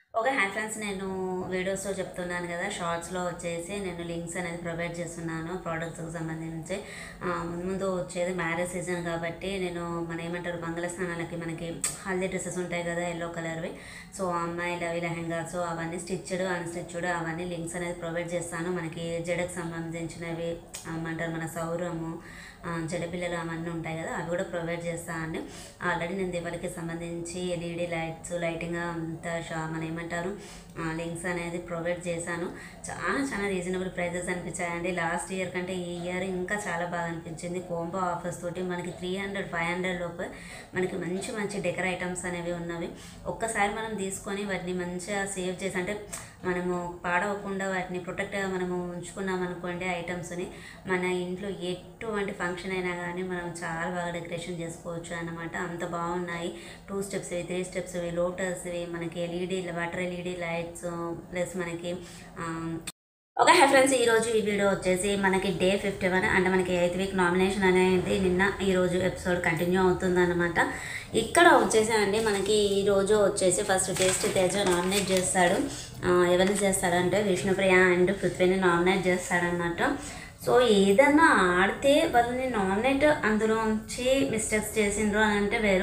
okay hi friends నేను వీడియోస్లో చెప్తున్నాను కదా షార్ట్స్లో వచ్చేసి నేను లింక్స్ అనేది ప్రొవైడ్ చేస్తున్నాను ప్రోడక్ట్స్కి సంబంధించి ఆ, ముందు ముందు వచ్చేది మ్యారేజ్ సీజన్ కాబట్టి నేను మన ఏమంటారు మంగళ స్నానాలకి మనకి హల్దీ డ్రెస్సెస్ ఉంటాయి కదా ఎల్లో కలర్వి సో అమ్మాయిలు అవి లెహెంగాస్ అవన్నీ స్టిచ్డ్ అన్స్టిచ్డ్ అవన్నీ లింక్స్ అనేది ప్రొవైడ్ చేస్తాను మనకి జడకు సంబంధించినవి ఏమంటారు మన సౌరము ఆ, జడపిల్లలు అవన్నీ ఉంటాయి కదా అవి కూడా ప్రొవైడ్ చేస్తాను ఆల్రెడీ నేను దీపావళికి సంబంధించి ఎల్ఈడి లైట్స్ లైటింగ్ అంతా షా మన ఏమంటారు లింక్స్ అనేది ప్రొవైడ్ చేశాను చాలా చాలా రీజనబుల్ ప్రైజెస్ అనిపించాయండి లాస్ట్ ఇయర్ కంటే ఈ ఇయర్ ఇంకా చాలా బాగా అనిపించింది కోంబో ఆఫర్స్ తోటి మనకి త్రీ హండ్రెడ్ ఫైవ్ హండ్రెడ్ లోపు మనకి మంచి మంచి డెకర్ ఐటమ్స్ అనేవి ఉన్నవి ఒక్కసారి మనం తీసుకొని వాటిని మంచిగా సేవ్ చేసి అంటే మనము పాడవకుండా వాటిని ప్రొటెక్ట్గా మనము ఉంచుకున్నాం అనుకోండి ఐటమ్స్ని మన ఇంట్లో ఎటువంటి ఫంక్షన్ అయినా కానీ మనం చాలా బాగా డెకరేషన్ చేసుకోవచ్చు అన్నమాట అంత బాగున్నాయి టూ స్టెప్స్ త్రీ స్టెప్స్ లోటస్వి మనకి LED water LED lights plus మనకి ఆ, ఓకే హై ఫ్రెండ్స్ ఈరోజు ఈ వీడియో వచ్చేసి మనకి డే ఫిఫ్టీ వన్ అంటే మనకి ఎయిత్ వీక్ నామినేషన్ అనేది నిన్న ఈరోజు ఎపిసోడ్ కంటిన్యూ అవుతుందన్నమాట ఇక్కడ వచ్చేసి అండి మనకి ఈరోజు వచ్చేసి ఫస్ట్ టేస్ట్ తేజ నామినేట్ చేస్తాడు ఆ, ఎవరిని చేస్తాడంటే విష్ణుప్రియ అండ్ పృథ్వీని నామినేట్ చేస్తాడన్నమాట సో ఏదన్నా ఆడితే వాళ్ళని నామినేట్ అందులోంచి మిస్టేక్స్ చేసిండ్రు అని అంటే వేరు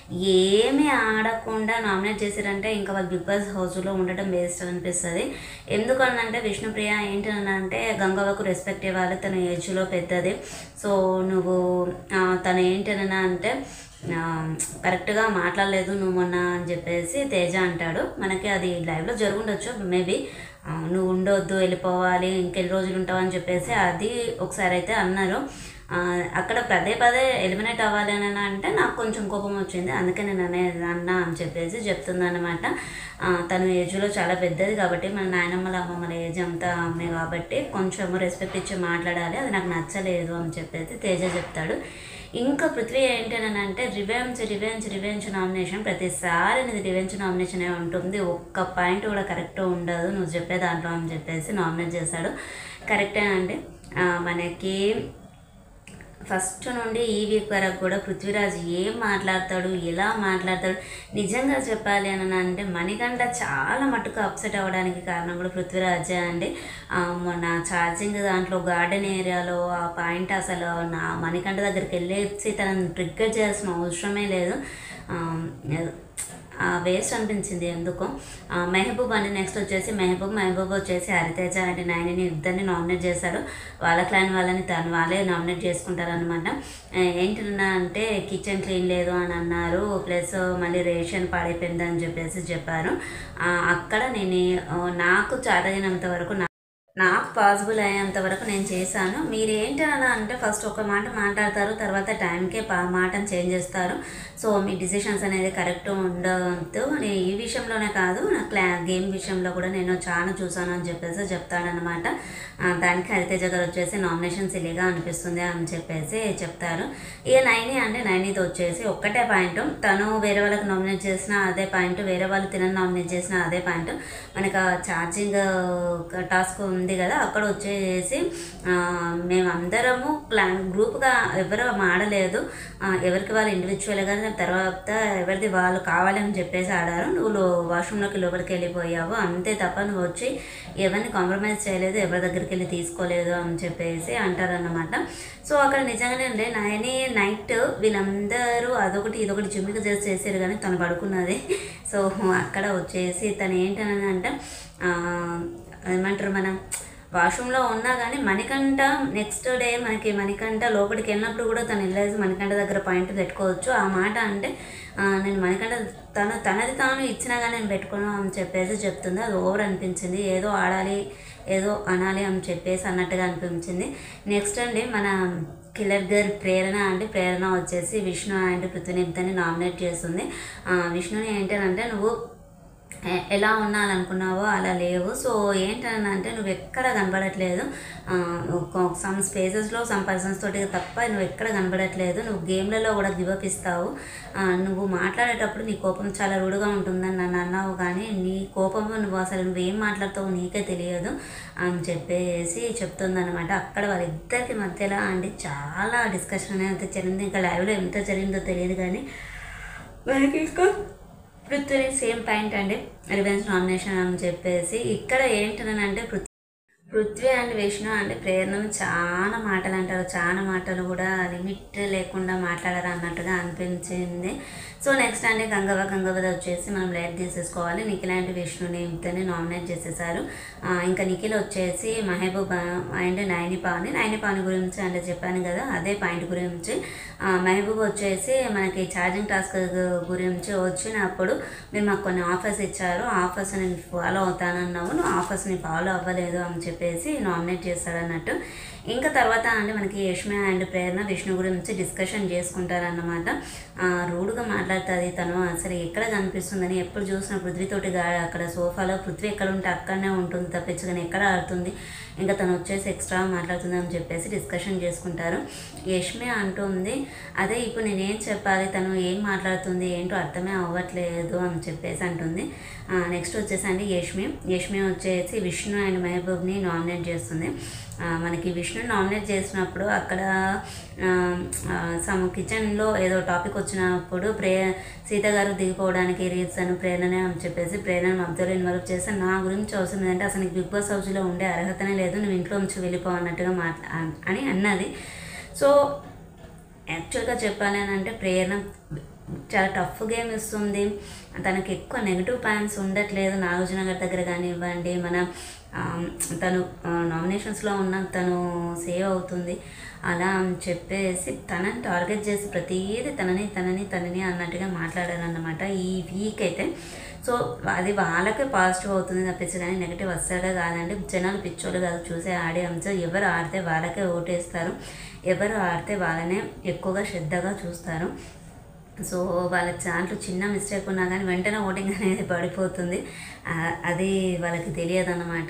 ఏమీ ఆడకుండా నామినేట్ చేశారంటే ఇంకా వాళ్ళు బిగ్ బాస్ హౌస్లో ఉండటం వేస్ట్ అనిపిస్తుంది ఎందుకనంటే విష్ణుప్రియ ఏంటనంటే గంగవ్వకు రెస్పెక్ట్ ఇవ్వాలి తన ఏజ్లో పెద్దది సో నువ్వు ఆ, తను ఏంటనన్నా అంటే ఆ, కరెక్ట్గా మాట్లాడలేదు నువ్వు మొన్న అని చెప్పేసి తేజ అంటాడు మనకి అది లైవ్లో జరుగుండొచ్చు మేబీ నువ్వు ఉండొద్దు వెళ్ళిపోవాలి ఇంకెన్ని రోజులు ఉంటావు అని చెప్పేసి అది ఒకసారి అయితే అన్నారు ఆ, అక్కడ పదే పదే ఎలిమినేట్ అవ్వాలి అని అంటే నాకు కొంచెం కోపం వచ్చింది అందుకే నేను అనేది అన్నా అని చెప్పేసి చెప్తుంది అనమాట తను ఏజ్లో చాలా పెద్దది కాబట్టి మన నాయనమ్మల అమ్మమ్మల ఏజ్ అంతా అమ్మే కాబట్టి కొంచెం రెస్పెక్ట్ ఇచ్చి మాట్లాడాలి అది నాకు నచ్చలేదు అని చెప్పేసి తేజ చెప్తాడు ఇంకా పృథ్వీ ఏంటని అంటే రివెంజ్ రివెంజ్ రివెంజ్ నామినేషన్ ప్రతిసారి నీది రివెంజ్ నామినేషన్ ఉంటుంది ఒక్క పాయింట్ కూడా కరెక్ట్ ఉండదు నువ్వు చెప్పే దాంట్లో అని చెప్పేసి నామినేట్ చేశాడు కరెక్టే అండి ఆ, మనకి ఫస్ట్ నుండి ఈ వీక్ వరకు కూడా పృథ్వీరాజ్ ఏం మాట్లాడతాడు ఎలా మాట్లాడతాడు నిజంగా చెప్పాలి అని అంటే మణికంఠ చాలా మటుకు అప్సెట్ అవ్వడానికి కారణం కూడా పృథ్వీరాజే అండి ఆ, మొన్న ఛార్జింగ్ దాంట్లో గార్డెన్ ఏరియాలో ఆ పాయింట్ అసలు నా మణికంఠ దగ్గరికి వెళ్ళేసి తనని ట్రిగ్గర్ చేయాల్సిన అవసరమే లేదు ఆ, వేస్ట్ అనిపించింది ఎందుకో ఆ, మెహబూబ్ అని నెక్స్ట్ వచ్చేసి మెహబూబ్ మెహబూబ్ వచ్చేసి హరితేజ అంటే నాయనని ఇద్దరిని నామినేట్ చేశారు వాళ్ళ క్లైన్ వాళ్ళని తను వాళ్ళే నామినేట్ చేసుకుంటారనమాట ఏంటన్నా అంటే కిచెన్ క్లీన్ లేదు అని అన్నారు ప్లస్ మళ్ళీ రేషన్ పాడైపోయింది అని చెప్పేసి చెప్పారు ఆ, అక్కడ నేను ఆ, నాకు చాటగినంత వరకు నా నాకు పాసిబుల్ అయ్యేంత వరకు నేను చేశాను మీరు ఏంటన్నా అంటే ఫస్ట్ ఒక మాట మాట్లాడతారు తర్వాత టైంకే పా మాటను చేంజ్ చేస్తారు సో మీ డిసిషన్స్ అనేది కరెక్ట్ ఉండవద్దు నేను ఈ విషయంలోనే కాదు నా క్లా గేమ్ విషయంలో కూడా నేను చాలా చూసాను అని చెప్పేసి చెప్తాడనమాట ఆ, దానికి హరితేజ గారు వచ్చేసి నామినేషన్ సిలిగా అనిపిస్తుంది అని చెప్పేసి చెప్తారు ఇక నైని అంటే నైనితో వచ్చేసి ఒక్కటే పాయింట్ తను వేరే వాళ్ళకి నామినేట్ చేసిన అదే పాయింట్ వేరే వాళ్ళు తినని నామినేట్ చేసిన అదే పాయింట్ మనకు ఛార్జింగ్ టాస్క్ ఉంది కదా అక్కడ వచ్చేసి ఆ, మేమందరము ప్లాన్ గ్రూప్గా ఎవరు ఆడలేదు ఆ, ఎవరికి వాళ్ళు ఇండివిజువల్గా తర్వాత ఎవరిది వాళ్ళు కావాలని చెప్పేసి ఆడారు నువ్వు లో- వాష్రూమ్లోకి లోపలికి వెళ్ళిపోయావు అంతే తప్ప నువ్వు వచ్చి ఎవరిని కాంప్రమైజ్ చేయలేదు ఎవరి దగ్గరికి వెళ్ళి తీసుకోలేదు అని చెప్పేసి అంటారన్నమాట సో అక్కడ నిజంగానే ఉండే నయని నైట్ వీళ్ళందరూ అదొకటి ఇదొకటి జిమ్మికి చేసి చేసారు కానీ తను పడుకున్నది సో అక్కడ వచ్చేసి తను ఏంటని అంటే ఆ, ఏమంటారు మన వాష్రూమ్లో ఉన్నా కానీ మణికంఠ నెక్స్ట్ డే మనకి మణికంఠ లోపలికి వెళ్ళినప్పుడు కూడా తను వెళ్ళేసి మణికంఠ దగ్గర పాయింట్ పెట్టుకోవచ్చు ఆ మాట అంటే ఆ, నేను మణికంఠ తను తనది తాను ఇచ్చినా కానీ నేను పెట్టుకున్నాను అని చెప్పేసి చెప్తుంది అది ఓవర్ అనిపించింది ఏదో ఆడాలి ఏదో అనాలి అని చెప్పేసి అన్నట్టుగా అనిపించింది నెక్స్ట్ అండి మన కిల్లర్ గర్ల్ ప్రేరణ అంటే ప్రేరణ వచ్చేసి విష్ణు అండ్ పృథ్వీనిద్దరిని నామినేట్ చేస్తుంది ఆ, విష్ణుని ఏంటంటే నువ్వు ఎ- ఎలా ఉండాలనుకున్నావో అలా లేవు సో ఏంటంటే నువ్వు ఎక్కడ కనబడట్లేదు సమ్ స్పేసెస్లో సమ్ పర్సన్స్ తోటి తప్ప నువ్వు ఎక్కడ కనబడట్లేదు నువ్వు గేమ్లలో కూడా గివప్ ఇస్తావు ఆ, నువ్వు మాట్లాడేటప్పుడు నీ కోపం చాలా రూడుగా ఉంటుందని నన్ను అన్నావు కానీ నీ కోపం నువ్వు అసలు నువ్వేం మాట్లాడతావో నీకే తెలియదు అని చెప్పేసి చెప్తుందన్నమాట అక్కడ వాళ్ళిద్దరికి మధ్యలో అండి చాలా డిస్కషన్ అనేది జరిగింది ఇంకా లైవ్లో ఎంత జరిగిందో తెలియదు కానీ మనకి ఇంకా పృథ్వీ సేమ్ పాయింట్ అండి రివెన్స్ నామినేషన్ అని చెప్పేసి ఇక్కడ ఏంటనంటే పృథ్వీ పృథ్వీ అండ్ విష్ణు అంటే ప్రేరణను చాలా మాటలు అంటారు చాలా మాటలు కూడా లిమిట్ లేకుండా మాట్లాడారు అన్నట్టుగా అనిపించింది సో నెక్స్ట్ అంటే గంగవ గంగవద వచ్చేసి మనం లైట్ తీసేసుకోవాలి నిఖిల్ అండ్ విష్ణుని ఇద్దరిని నామినేట్ చేసేసారు ఆ, ఇంకా నిఖిల్ వచ్చేసి మహబూబ్ అండ్ నైని పావని నైని పావని గురించి అంటే చెప్పాను కదా అదే పాయింట్ గురించి ఆ, మహబూబ్ వచ్చేసి మనకి ఛార్జింగ్ టాస్క్ గురించి వచ్చినప్పుడు మీరు మాకు కొన్ని ఆఫర్స్ ఇచ్చారు ఆఫర్స్ నేను ఫాలో అవుతానన్నావు నువ్వు ఆఫర్స్ని ఫాలో అవ్వలేదు అని చెప్పేసి నామినేట్ చేశాడు అన్నట్టు ఇంకా తర్వాత అంటే మనకి యష్మి అండ్ ప్రేరణ విష్ణు గురించి డిస్కషన్ చేసుకుంటారన్నమాట ఆ, రూడ్గా మాట్లాడుతుంది తను అసలు ఎక్కడ కనిపిస్తుందని ఎప్పుడు చూసిన పృథ్వీతోటి గా అక్కడ సోఫాలో పృథ్వీ ఎక్కడ ఉంటే అక్కడనే ఉంటుంది తప్పించి కానీ ఎక్కడ ఆడుతుంది ఇంకా తను వచ్చేసి ఎక్స్ట్రా మాట్లాడుతుంది అని చెప్పేసి డిస్కషన్ చేసుకుంటారు యష్మి అంటుంది అదే ఇప్పుడు నేనేం చెప్పాలి తను ఏం మాట్లాడుతుంది ఏంటో అర్థమే అవ్వట్లేదు అని చెప్పేసి అంటుంది నెక్స్ట్ వచ్చేసి అండి యష్మి యష్మి వచ్చేసి విష్ణు అండ్ మహబూబ్ని నామినేట్ చేస్తుంది ఆ, మనకి విష్ణు నామినేట్ చేసినప్పుడు అక్కడ సమ్ కిచెన్లో ఏదో టాపిక్ వచ్చినప్పుడు ప్రే సీత గారు దిగిపోవడానికి రీజన్ ప్రేరణనే అని చెప్పేసి ప్రేరణ అబ్జర్వ్ ఇన్వాల్వ్ చేసి నా గురించి అవసరం ఏంటంటే అసలు నీకు బిగ్ బాస్ హౌస్లో ఉండే అర్హతనే లేదు నువ్వు ఇంట్లో నుంచి వెళ్ళిపో అన్నట్టుగా మాట్లా అని అన్నది సో యాక్చువల్గా చెప్పాలి అని అంటే ప్రేరణ చాలా టఫ్ గేమ్ ఇస్తుంది తనకి ఎక్కువ నెగిటివ్ పాయింట్స్ ఉండట్లేదు నాగార్జున గారి దగ్గర కానివ్వండి మన ఆ, తను నామినేషన్స్లో ఉన్న తను సేవ్ అవుతుంది అలా అని చెప్పేసి తనని టార్గెట్ చేసి ప్రతిదీ తనని తనని తనని అన్నట్టుగా మాట్లాడారన్నమాట ఈ వీక్ అయితే సో అది వాళ్ళకే పాజిటివ్ అవుతుంది తప్పించి కానీ నెగిటివ్ అస్సలుగా కాదండి జనాలు పిచ్చోళ్ళు కాదు చూసే ఆడే అంశం ఎవరు ఆడితే వాళ్ళకే ఓటేస్తారు ఎవరు ఆడితే వాళ్ళనే ఎక్కువగా శ్రద్ధగా చూస్తారు సో వాళ్ళ దాంట్లో చిన్న మిస్టేక్ ఉన్నా కానీ వెంటనే ఓటింగ్ అనేది పడిపోతుంది ఆ, అది వాళ్ళకి తెలియదు అన్నమాట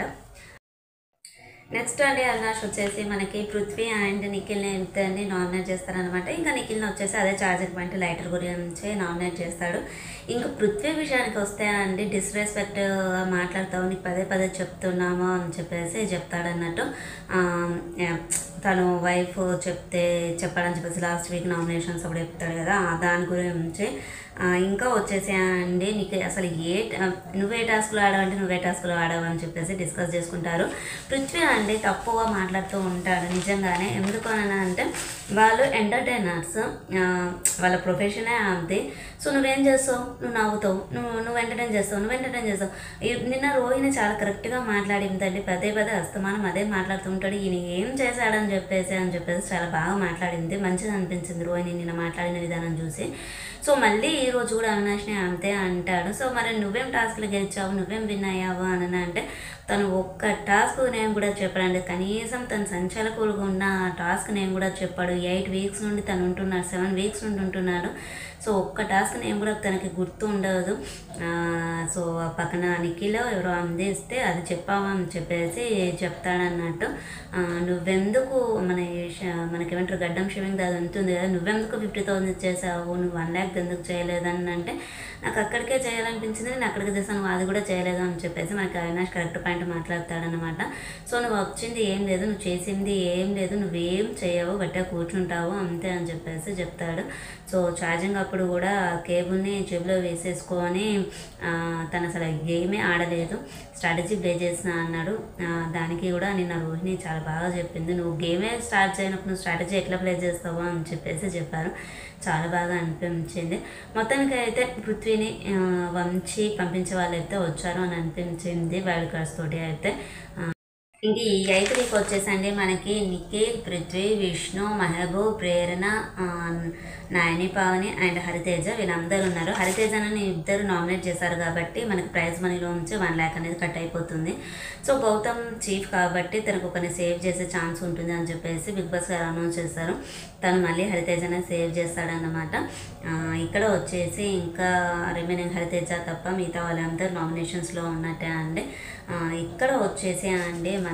నెక్స్ట్ అండి అవినాష్ వచ్చేసి మనకి పృథ్వీ అండ్ నిఖిల్ని ఇద్దరిని నామినేట్ చేస్తారనమాట ఇంకా నిఖిల్ని వచ్చేసి అదే చార్జర్ పాయింట్ లైటర్ గురించి నామినేట్ చేస్తాడు ఇంకా పృథ్వీ విషయానికి వస్తే అండి డిస్రెస్పెక్ట్ మాట్లాడతావు నీకు పదే పదే చెప్తున్నాము అని చెప్పేసి చెప్తాడన్నట్టు ఆ, యా, తను వైఫ్ చెప్తే చెప్పాలని చెప్పేసి లాస్ట్ వీక్ నామినేషన్స్ అప్పుడు చెప్తాడు కదా ఆ దాని గురించి ఆ, ఇంకా వచ్చేసి అండి నీకు అసలు ఏ ట- నువ్వే టాస్క్లో ఆడవంటే నువ్వే టాస్క్లో ఆడవు అని చెప్పేసి డిస్కస్ చేసుకుంటారు పృథ్వీ అండి తప్పుగా మాట్లాడుతూ ఉంటాడు నిజంగానే ఎందుకు అని అంటే వాళ్ళు ఎంటర్టైనర్స్ వాళ్ళ ప్రొఫెషనే అంతే సో నువ్వేం చేస్తావు నువ్వు నవ్వుతావు నువ్వు నువ్వు ఎంటర్టైన్ చేస్తావు నువ్వు ఎంటర్టైన్ చేస్తావు ఈ- నిన్న రోహిణి చాలా కరెక్ట్గా మాట్లాడింది తల్లి పదే పదే అస్తమానం అదే మాట్లాడుతూ ఉంటాడు ఈయన ఏం చేశాడని చెప్పేసి అని చెప్పేసి చాలా బాగా మాట్లాడింది మంచిగా అనిపించింది రోహిణి నిన్న మాట్లాడిన విధానం చూసి సో మళ్ళీ ఈ రోజు కూడా అవినాష్ని అంతే అంటాడు సో మరి నువ్వేం టాస్క్లు గెలిచావు నువ్వేం విన్ అయ్యావు అని అంటే తను ఒక్క టాస్క్ నేను కూడా చెప్పాడండి కనీసం తను సంచాలకులుగా ఉన్న ఆ టాస్క్ నేను కూడా చెప్పాడు ఎయిట్ వీక్స్ నుండి తను ఉంటున్నాడు సెవెన్ వీక్స్ నుండి ఉంటున్నాడు సో ఒక్క టాస్క్ నేను కూడా తనకి గుర్తు ఉండదు ఆ, సో ఆ పక్కన నిఖిలో ఎవరో అందిస్తే అది చెప్పావా అని చెప్పేసి చెప్తాడన్నట్టు ఆ, నువ్వెందుకు మన ఈ ష- మనకేమంటారు గడ్డం షేవింగ్ అది ఉంటుంది కదా నువ్వెందుకు ఫిఫ్టీ థౌసండ్ ఇచ్చేసావు నువ్వు వన్ ల్యాక్ ఎందుకు చేయలేదని అంటే నాకు అక్కడికే చేయాలనిపించింది నేను అక్కడికి చేశాను నువ్వు అది కూడా చేయలేదు అని చెప్పేసి మనకి అవినాష్ కరెక్ట్ పాయింట్ మాట్లాడతాడనమాట సో నువ్వు వచ్చింది ఏం లేదు నువ్వు చేసింది ఏం లేదు నువ్వేం చేయవు గట్టిగా కూర్చుంటావు అంతే అని చెప్పేసి చెప్తాడు సో ఛార్జింగ్ అప్పుడు కూడా కేబుల్ని చెవిలో వేసేసుకొని ఆ, తను అసలు గేమే ఆడలేదు స్ట్రాటజీ ప్లే చేసిన అన్నాడు ఆ, దానికి కూడా నిన్న రోహిణి చాలా బాగా చెప్పింది నువ్వు గేమే స్టార్ట్ చేయనప్పుడు నువ్వు స్ట్రాటజీ ఎట్లా ప్లే చేస్తావు అని చెప్పేసి చెప్పారు చాలా బాగా అనిపించింది మొత్తానికి అయితే పృథ్వీని ఆ, వంచి పంపించే వాళ్ళు అయితే వచ్చారు అని అనిపించింది వైల్డ్ కార్డ్స్ తోటి అయితే ఆ, ఇంక ఈ ఐదు వీక్ వచ్చేసండి మనకి నిఖిల్ పృథ్వీ విష్ణు మహబూబ్ ప్రేరణ ఆ, నాయని పావని అండ్ హరితేజ వీళ్ళందరూ ఉన్నారు హరితేజని ఇద్దరు నామినేట్ చేశారు కాబట్టి మనకి ప్రైజ్ మనీలో నుంచి వన్ ల్యాక్ అనేది కట్ అయిపోతుంది సో గౌతమ్ చీఫ్ కాబట్టి తనకు ఒకరిని సేవ్ చేసే ఛాన్స్ ఉంటుంది అని చెప్పేసి బిగ్ బాస్ గారు అనౌన్స్ చేశారు తను మళ్ళీ హరితేజనే సేవ్ చేస్తాడన్నమాట ఆ, ఇక్కడ వచ్చేసి ఇంకా రిమైనింగ్ హరితేజ తప్ప మిగతా వాళ్ళందరూ నామినేషన్స్లో ఉన్నట్టే అండి ఆ, ఇక్కడ వచ్చేసి అండి మన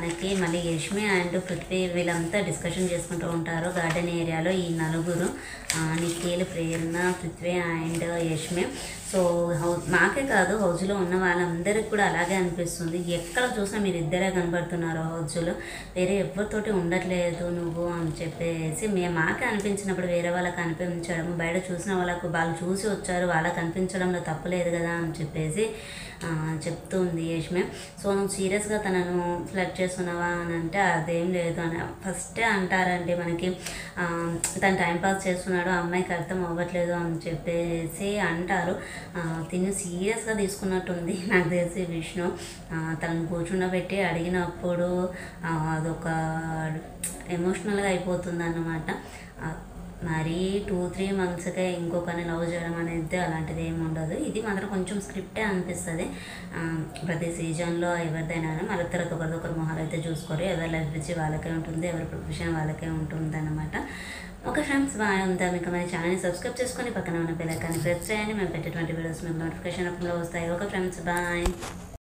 మనకి మళ్ళీ యష్మి అండ్ పృథ్వీ వీళ్ళంతా డిస్కషన్ చేసుకుంటూ ఉంటారు గార్డెన్ ఏరియాలో ఈ నలుగురు ఆ, Nikhil Prerana Prithvi and Yashmi so how నాకే కాదు హౌస్లో ఉన్న వాళ్ళందరికీ కూడా అలాగే అనిపిస్తుంది ఎక్కడ చూసినా మీరు ఇద్దరే కనబడుతున్నారు హౌస్లో వేరే ఎవరితోటి ఉండట్లేదు నువ్వు అని చెప్పేసి మేము మాకే అనిపించినప్పుడు వేరే వాళ్ళకి అనిపించడం బయట చూసిన వాళ్ళకు వాళ్ళు చూసి వచ్చారు వాళ్ళకి అనిపించడంలో తప్పులేదు కదా అని చెప్పేసి ఆ, చెప్తుంది యష్మి సో నువ్వు సీరియస్గా తనను ఫ్లడ్ చేస్తున్నావా అని అంటే అదేం లేదు అని ఫస్టే అంటారండి మనకి ఆ, తను టైంపాస్ చేస్తున్నాడు ఆ అమ్మాయికి అర్థం అవ్వట్లేదు అని చెప్పేసి అంటారు ఆ, తిను సీరియస్గా తీసుకున్నట్టుంది నాకు తెలిసి విష్ణు ఆ, తనను కూర్చుండబెట్టి అడిగినప్పుడు ఆ, అదొక ఎమోషనల్గా అయిపోతుంది అన్నమాట మరి టూ త్రీ మంత్స్కే ఇంకొకరిని లవ్ చేయడం అనేది అలాంటిది ఏమి ఉండదు ఇది మాత్రం కొంచెం స్క్రిప్టే అనిపిస్తుంది ఆ, ప్రతి సీజన్లో ఎవరిదైనా కానీ మళ్ళీ తర్వాత ఒకరిదొకరు మొహాలు అయితే చూసుకోరు ఎవరి లైఫ్ రుచి వాళ్ళకే ఉంటుంది ఎవరి ప్రొఫెషన్ వాళ్ళకే ఉంటుంది అనమాట ఓకే ఫ్రెండ్స్ బాగా ఉందా మీకు మన ఛానల్ని సబ్స్క్రైబ్ చేసుకొని పక్కన ఉన్న బెల్ ఐకాన్ని ప్రెస్ చేయండి మేము పెట్టేటువంటి వీడియోస్ మీకు నోటిఫికేషన్ రూపంలో వస్తాయి ఓకే ఫ్రెండ్స్ బాయ్